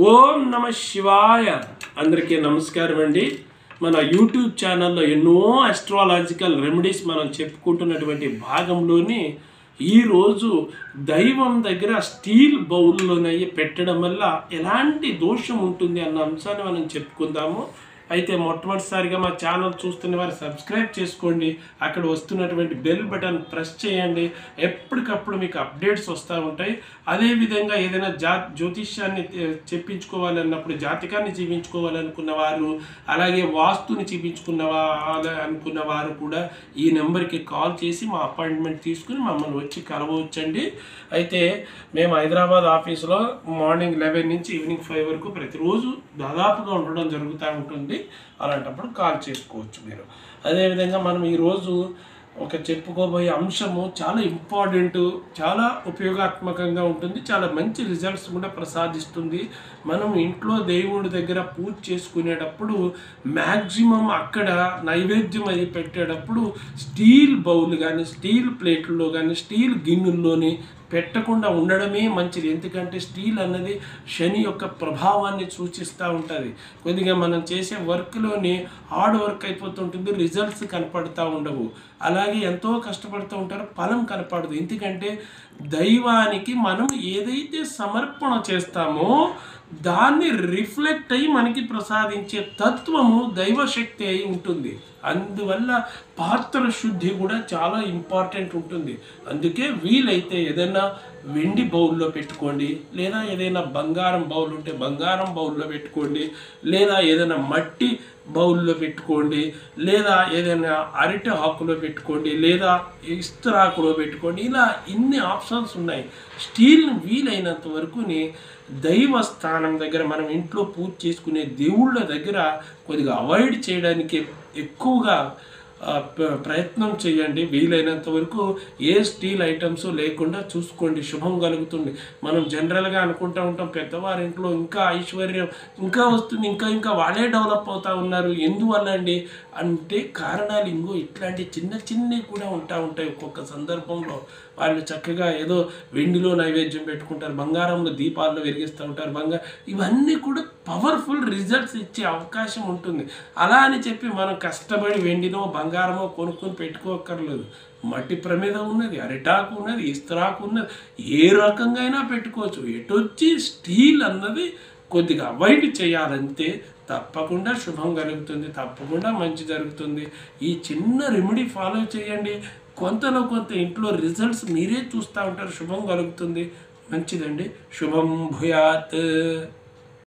ఓం నమ శివాయ అందరికీ నమస్కారం అండి మన యూట్యూబ్ ఛానల్లో ఎన్నో అస్ట్రాలాజికల్ రెమెడీస్ మనం చెప్పుకుంటున్నటువంటి భాగంలోని ఈరోజు దైవం దగ్గర స్టీల్ బౌల్లోనయ్యి పెట్టడం వల్ల ఎలాంటి దోషం ఉంటుంది అన్న అంశాన్ని మనం చెప్పుకుందాము అయితే మొట్టమొదటిసారిగా మా ఛానల్ చూస్తున్న వారు సబ్స్క్రైబ్ చేసుకోండి అక్కడ వస్తున్నటువంటి బెల్ బటన్ ప్రెస్ చేయండి ఎప్పటికప్పుడు మీకు అప్డేట్స్ వస్తూ ఉంటాయి అదేవిధంగా ఏదైనా జా జ్యోతిష్యాన్ని తె- చెప్పించుకోవాలన్నప్పుడు జాతకాన్ని చూపించుకోవాలనుకున్న వారు అలాగే వాస్తుని చూపించుకున్న వా- అనుకున్న వారు కూడా ఈ నెంబర్కి కాల్ చేసి మా అపాయింట్మెంట్ తీసుకుని మమ్మల్ని వచ్చి కలవచ్చండి అయితే మేము హైదరాబాద్ ఆఫీస్లో మార్నింగ్ లెవెన్ నుంచి ఈవినింగ్ ఫైవ్ వరకు ప్రతిరోజు దాదాపుగా ఉండడం జరుగుతూ ఉంటుంది అలాంటప్పుడు కాల్ చేసుకోవచ్చు మీరు అదేవిధంగా మనం ఈరోజు ఒక చెప్పుకోబోయే అంశము చాలా ఇంపార్టెంట్ చాలా ఉపయోగాత్మకంగా ఉంటుంది చాలా మంచి రిజల్ట్స్ కూడా ప్రసాదిస్తుంది మనం ఇంట్లో దేవుడి దగ్గర పూజ చేసుకునేటప్పుడు మ్యాక్సిమం అక్కడ నైవేద్యం అది పెట్టేటప్పుడు స్టీల్ బౌల్ కానీ స్టీల్ ప్లేట్లో కానీ స్టీల్ గిన్నెల్లోని పెట్టకుండా ఉండడమే మంచిది ఎందుకంటే స్టీల్ అన్నది శని యొక్క ప్రభావాన్ని సూచిస్తూ ఉంటుంది కొద్దిగా మనం చేసే వర్క్లోని హార్డ్ వర్క్ అయిపోతుంటుంది రిజల్ట్స్ కనపడుతూ ఉండవు అలాగే ఎంతో కష్టపడుతూ ఉంటారు ఫలం కనపడదు ఎందుకంటే దైవానికి మనం ఏదైతే సమర్పణ చేస్తామో దాన్ని రిఫ్లెక్ట్ అయ్యి మనకి ప్రసాదించే తత్వము దైవశక్తి అయి ఉంటుంది అందువల్ల పాత్ర శుద్ధి కూడా చాలా ఇంపార్టెంట్ ఉంటుంది అందుకే వీలైతే ఏదైనా వెండి బౌల్లో పెట్టుకోండి లేదా ఏదైనా బంగారం బౌల్ ఉంటే బంగారం బౌల్లో పెట్టుకోండి లేదా ఏదైనా మట్టి బౌల్లో పెట్టుకోండి లేదా ఏదైనా అరటి ఆకులో పెట్టుకోండి లేదా ఇస్తరాకులో పెట్టుకోండి ఇలా ఇన్ని ఆప్షన్స్ ఉన్నాయి స్టీల్ వీలైనంత వరకుని దైవ స్థానం దగ్గర మనం ఇంట్లో పూజ చేసుకునే దేవుళ్ళ దగ్గర కొద్దిగా అవాయిడ్ చేయడానికి ఎక్కువగా ఆ, ప్ర- ప్రయత్నం చేయండి వీలైనంత వరకు ఏ స్టీల్ ఐటమ్స్ లేకుండా చూసుకోండి శుభం కలుగుతుంది మనం జనరల్గా అనుకుంటూ ఉంటాం పెద్దవారి ఇంట్లో ఇంకా ఐశ్వర్యం ఇంకా వస్తుంది ఇంకా ఇంకా వాళ్ళే డెవలప్ అవుతా ఉన్నారు ఎందువల్ల అండి అంటే కారణాలు ఇంకో ఇట్లాంటి చిన్న చిన్నవి కూడా ఉంటా ఉంటాయి ఒక్కొక్క సందర్భంలో వాళ్ళు చక్కగా ఏదో వెండిలో నైవేద్యం పెట్టుకుంటారు బంగారంలో దీపాల్లో వెలిగిస్తూ ఉంటారు బంగారు ఇవన్నీ కూడా పవర్ఫుల్ రిజల్ట్స్ ఇచ్చే అవకాశం ఉంటుంది అలా అని చెప్పి మనం కష్టపడి వెండినో బంగారమో కొనుక్కొని పెట్టుకోక్కర్లేదు మట్టి ప్రమిద ఉన్నది అరిటాకు ఉన్నది ఇస్త్రాకు ఉన్నది ఏ రకంగా అయినా పెట్టుకోవచ్చు ఎటొచ్చి స్టీల్ అన్నది కొద్దిగా అవాయిడ్ చేయాలంతే తప్పకుండా శుభం కలుగుతుంది తప్పకుండా మంచి జరుగుతుంది ఈ చిన్న రెమెడీ ఫాలో చేయండి కొంతలో కొంత ఇంట్లో రిజల్ట్స్ మీరే చూస్తూ ఉంటారు శుభం కలుగుతుంది మంచిదండి శుభం భూయాత్